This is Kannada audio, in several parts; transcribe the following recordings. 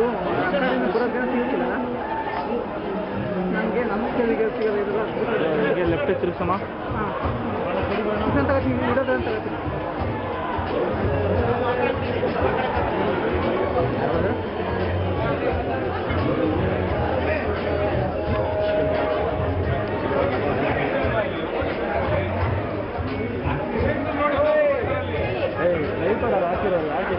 ಅದು ಕಡೆಯಿಂದ ಬರೋದೇನು ಸಿಗುತ್ತಿಲ್ಲ ನನಗೆ ನಮ್ಮ ಕೈಗೆ ಸಿಗೋದಿಲ್ಲ ಹೀಗೆ ಲೆಫ್ಟ್ ತಿರುಗಿಸಮ್ಮ ಹಾಂ ಅಂತ ತಗೋತೀನಿ ಇಡೋದು ಅಂತ ತಗೋತೀನಿ ಲೈಟ್ ಹಾಕಿರೋಲ್ಲ ಯಾಕೆ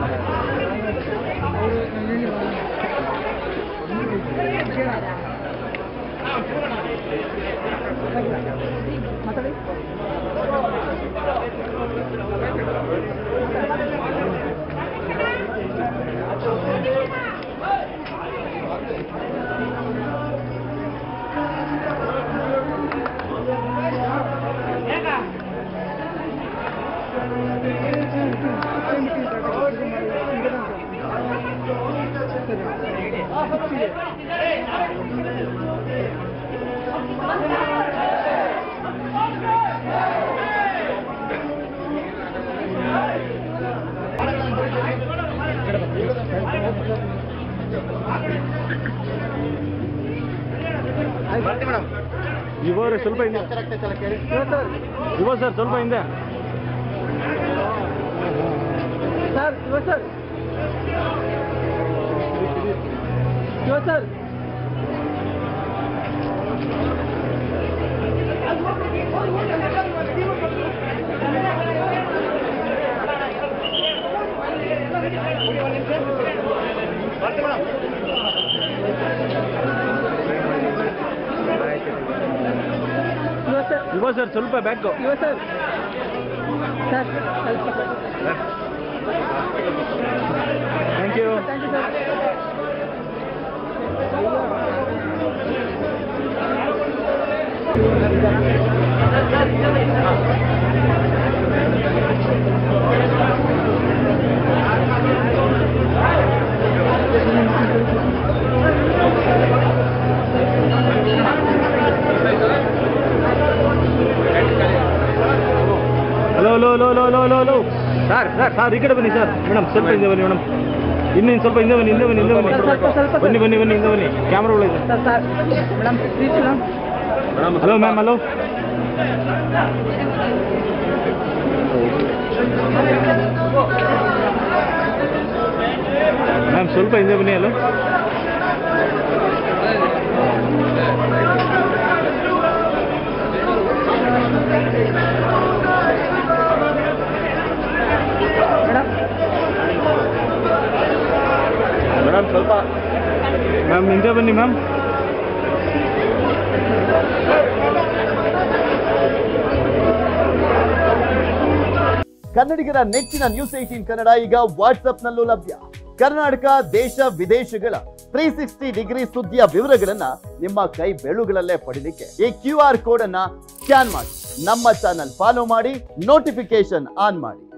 ಮಾತಾಡಿ ಇವರೇ ಸ್ವಲ್ಪ ಹಿಂದೆ ಇವ ಸರ್ ಸ್ವಲ್ಪ ಹಿಂದೆ ಸರ್ ಇವ ಸರ್ ಇವ ಸರ್ ಇವ ಸರ್ ಇವ ಸರ್ ಸ್ವಲ್ಪ ಬ್ಯಾಕ್ ಇವ ಸರ್ ಸರ್ ಸ್ವಲ್ಪ thank you thank you sir hello hello hello hello hello hello hello sir sir sir ಈ ಕಡೆ ಬನ್ನಿ ಸರ್ ಮೇಡಮ್ ಸ್ವಲ್ಪ ಹಿಂದೆ ಬನ್ನಿ ಮೇಡಮ್ ಇನ್ನೇನು ಸ್ವಲ್ಪ ಹಿಂದೆ ಬನ್ನಿ ಹಿಂದೆ ಬನ್ನಿ ಹಿಂದೆ ಬನ್ನಿ ಸ್ವಲ್ಪ, ಸ್ವಲ್ಪ, ಬನ್ನಿ ಬನ್ನಿ ಬನ್ನಿ ಹಿಂದೆ ಬನ್ನಿ ಕ್ಯಾಮ್ರಾ ಒಳಗೆ sir sir madam please madam hello ma'am hello ma'am ಸ್ವಲ್ಪ ಹಿಂದೆ ಬನ್ನಿ ಹಲೋ ಮೇಡಮ್ ಮೇಡಮ್ ಸ್ವಲ್ಪ ಮ್ಯಾಮ್ ಹಿಂದೆ ಬನ್ನಿ ಮ್ಯಾಮ್ ಕನ್ನಡಿಗರ ನೆಚ್ಚಿನ ನ್ಯೂಸ್ ಏಟೀನ್ ಕನ್ನಡ ಈಗ ವಾಟ್ಸ್ಆಪ್ನಲ್ಲೂ ಲಭ್ಯ ಕರ್ನಾಟಕ ದೇಶ ವಿದೇಶಗಳ ತ್ರೀ ಸಿಕ್ಸ್ಟಿ ಡಿಗ್ರಿ ಸುದ್ದಿಯ ವಿವರಗಳನ್ನ ನಿಮ್ಮ ಕೈ ಬೆಳುಗಳಲ್ಲೇ ಪಡಿಲಿಕ್ಕೆ ಈ ಕ್ಯೂ ಆರ್ ಕೋಡ್ ಅನ್ನ ಸ್ಕ್ಯಾನ್ ಮಾಡಿ ನಮ್ಮ ಚಾನಲ್ ಫಾಲೋ ಮಾಡಿ ನೋಟಿಫಿಕೇಶನ್ ಆನ್ ಮಾಡಿ